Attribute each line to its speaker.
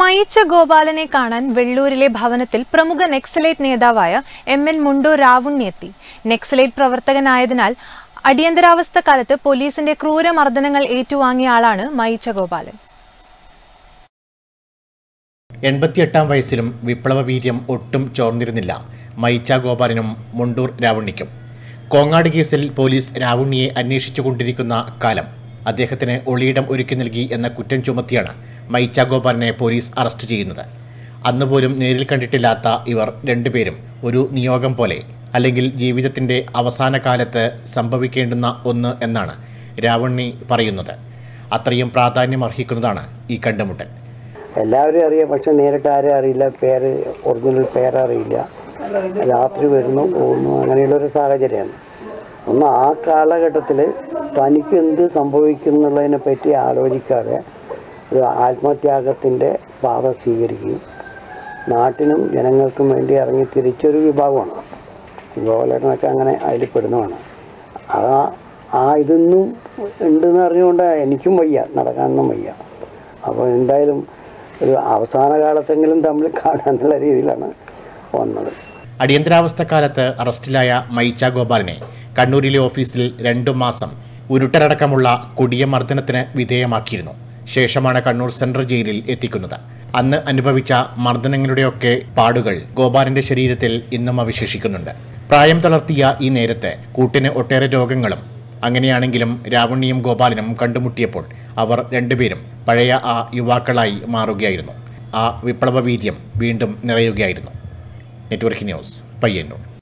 Speaker 1: മയിച്ച ഗോപാലനെ കാണാൻ വെള്ളൂരിലെ ഭവനത്തിൽ പ്രമുഖ നെക്സലേറ്റ് നേതാവായ എം എൽ മുണ്ടൂർ രാവുണ്ണി എത്തി നെക്സലേറ്റ് പ്രവർത്തകനായതിനാൽ അടിയന്തരാവസ്ഥ കാലത്ത് പോലീസിന്റെ ക്രൂരമർദ്ദനങ്ങൾ ഏറ്റുവാങ്ങിയ ആളാണ് മയിച്ച ഗോപാലൻ
Speaker 2: എൺപത്തിയെട്ടാം വയസ്സിലും വിപ്ലവ വീര്യം ഒട്ടും ചോർന്നിരുന്നില്ല മൈച്ച ഗോപാലനും മുണ്ടൂർ രാവുണ്ണിക്കും കോങ്ങാട് കേസിൽ പോലീസ് രാവുണ്ണിയെ അന്വേഷിച്ചുകൊണ്ടിരിക്കുന്ന കാലം അദ്ദേഹത്തിന് ഒളിയിടം ഒരുക്കി നൽകി എന്ന കുറ്റം ചുമത്തിയാണ് മൈച്ച ഗോപാലനെ പോലീസ് അറസ്റ്റ് ചെയ്യുന്നത് അന്നുപോലും നേരിൽ കണ്ടിട്ടില്ലാത്ത ഇവർ രണ്ടുപേരും ഒരു നിയോഗം പോലെ അല്ലെങ്കിൽ ജീവിതത്തിൻ്റെ അവസാന കാലത്ത് സംഭവിക്കേണ്ടുന്ന ഒന്ന് എന്നാണ് രാവുണ്ണി പറയുന്നത് അത്രയും പ്രാധാന്യം അർഹിക്കുന്നതാണ് ഈ കണ്ടുമുട്ടൽ
Speaker 3: എല്ലാവരും അറിയാം പക്ഷെ നേരിട്ട് ആരും അറിയില്ല പേര് ഒറിജിനൽ പേരറിയില്ല രാത്രി വരുന്നു പോകുന്നു അങ്ങനെയുള്ളൊരു സാഹചര്യമാണ് ഒന്ന് ആ കാലഘട്ടത്തിൽ തനിക്ക് എന്ത് സംഭവിക്കും എന്നുള്ളതിനെ പറ്റി ആലോചിക്കാതെ ഒരു ആത്മത്യാഗത്തിൻ്റെ പാത സ്വീകരിക്കുകയും നാട്ടിനും ജനങ്ങൾക്കും വേണ്ടി ഇറങ്ങി തിരിച്ചൊരു വിഭാഗമാണ് ഗോപാലനൊക്കെ അങ്ങനെ അതിൽ പെടുന്നതാണ് ആ ആ ഇതൊന്നും ഉണ്ടെന്ന് അറിഞ്ഞുകൊണ്ട് എനിക്കും വയ്യ നടക്കാനൊന്നും വയ്യ അപ്പോൾ എന്തായാലും ഒരു അവസാന കാലത്തെങ്കിലും തമ്മിൽ കാണാനുള്ള രീതിയിലാണ് വന്നത്
Speaker 2: അടിയന്തരാവസ്ഥ കാലത്ത് അറസ്റ്റിലായ മൈച്ച ഗോപാലിനെ കണ്ണൂരിലെ ഓഫീസിൽ രണ്ടു മാസം ഉരുട്ടലടക്കമുള്ള കൊടിയ മർദ്ദനത്തിന് വിധേയമാക്കിയിരുന്നു ശേഷമാണ് കണ്ണൂർ സെൻട്രൽ ജയിലിൽ എത്തിക്കുന്നത് അന്ന് അനുഭവിച്ച മർദ്ദനങ്ങളുടെയൊക്കെ പാടുകൾ ഗോപാലിന്റെ ശരീരത്തിൽ ഇന്നും അവശേഷിക്കുന്നുണ്ട് പ്രായം തളർത്തിയ ഈ നേരത്ത് കൂട്ടിന് ഒട്ടേറെ രോഗങ്ങളും അങ്ങനെയാണെങ്കിലും രാവണിയും ഗോപാലനും കണ്ടുമുട്ടിയപ്പോൾ അവർ രണ്ടുപേരും പഴയ ആ യുവാക്കളായി മാറുകയായിരുന്നു ആ വിപ്ലവ വീര്യം വീണ്ടും നിറയുകയായിരുന്നു നെറ്റ്വർക്ക് ന്യൂസ് പയ്യന്നൂർ